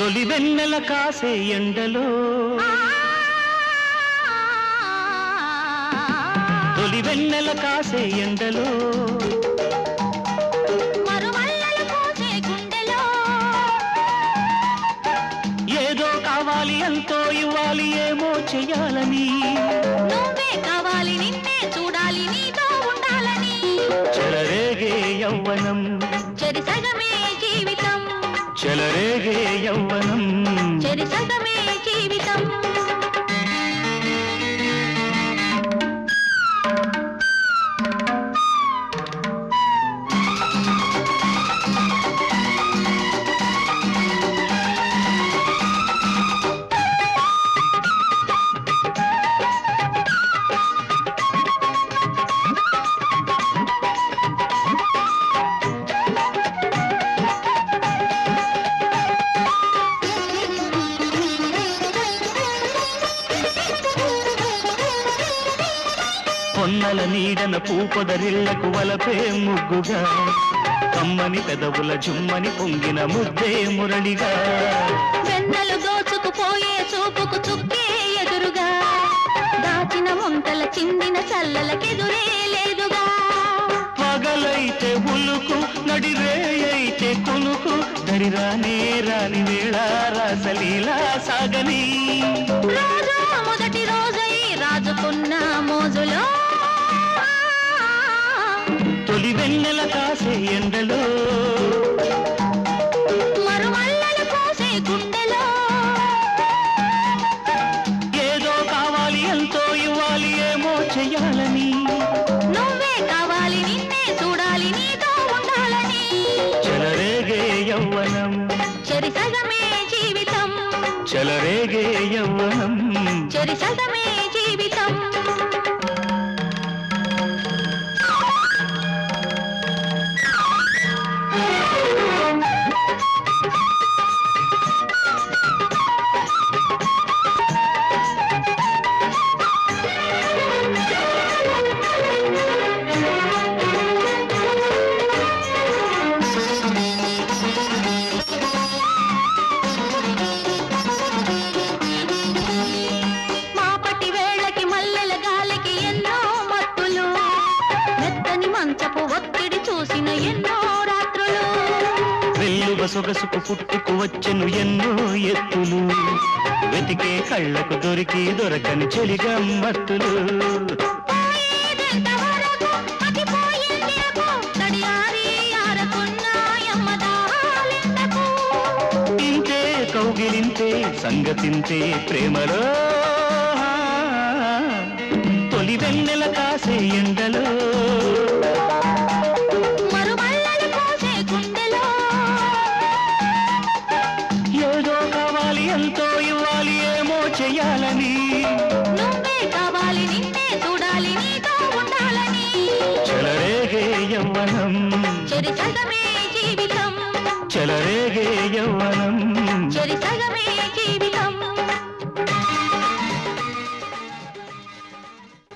తొలి వెన్నెల కాసే ఎండలో తొలి వెన్నెల కాసే ఎండలో మరుమల్లలు పూసే గుండెలో ఏదో కావాలి ఎంతో ఇవ్వాలి ఏమో చెయ్యాలని నువ్వే కావాలి నిన్నే చూడాలి నీతో ఉండాలని చెలరేగే యవ్వనం చెరి సగమే జీవితం చెలరేగే యవ్వనం చెరి సగమే జీవితం పొన్నల నీడన పూపొదరిళ్లకు వలపే ముగ్గుగా కమ్మని పెదవుల జుమ్మని పొంగిన ముద్దే మురళిగా వెన్నెలు దోచుకుపోయే చూపుకు చుక్కే ఎదురుగా దాచిన ముంతల చిందిన చల్లలకెదురే లేదుగా పగలైతే ఉలుకు నడిరే అయితే కునుకు దరిరానే రాని వేళ రాసలీలా సాగని రోజు మొదటి రోజై రాజుకున్న మోజులో తొలి వెన్నెల కాసే ఎండలో మరుమల్లలు పోసే గుండెలో ఏదో కావాలి ఎంతో ఇవ్వాలి ఏమో చెయ్యాలని నువ్వే కావాలి నిన్నే చూడాలి నీతో ఉండాలని చెలరేగే యవ్వనం చెరి సగమే జీవితం చెలరేగే యవ్వనం చెరి సగమే జీవితం మాపటి వేళకి మల్లెల గాలికి ఎన్నో మత్తులు మెత్తని మంచపు ఒత్తిడి చూసిన ఎన్నో రాత్రులు వెల్లువ సొగసుకు పుట్టుకు వచ్చెను ఎన్నో ఎత్తులు వెతికే కళ్ళకు దొరికి దొరకని చెలిగా మత్తులు పోయేదెంత వరకు మతిపోయింది అపో, తడియారి ఆరకున్న యమ్మదాలెందుకు? ఇంతే కౌగిలింతే సంగతింతే ప్రేమలో తొలి వెన్నెల కాసే ఎండలో మరుమల్లలు పోసే గుండెలో ఏదో కావాలి ఎంతో ఇవ్వాలి ఏమో చెయ్యాలని నువ్వే కావాలి నిన్నే చూడాలి నీతో ఉండాలని చెలరేగే యవ్వనం చెరి సగమే జీవితం చెలరేగే యవ్వనం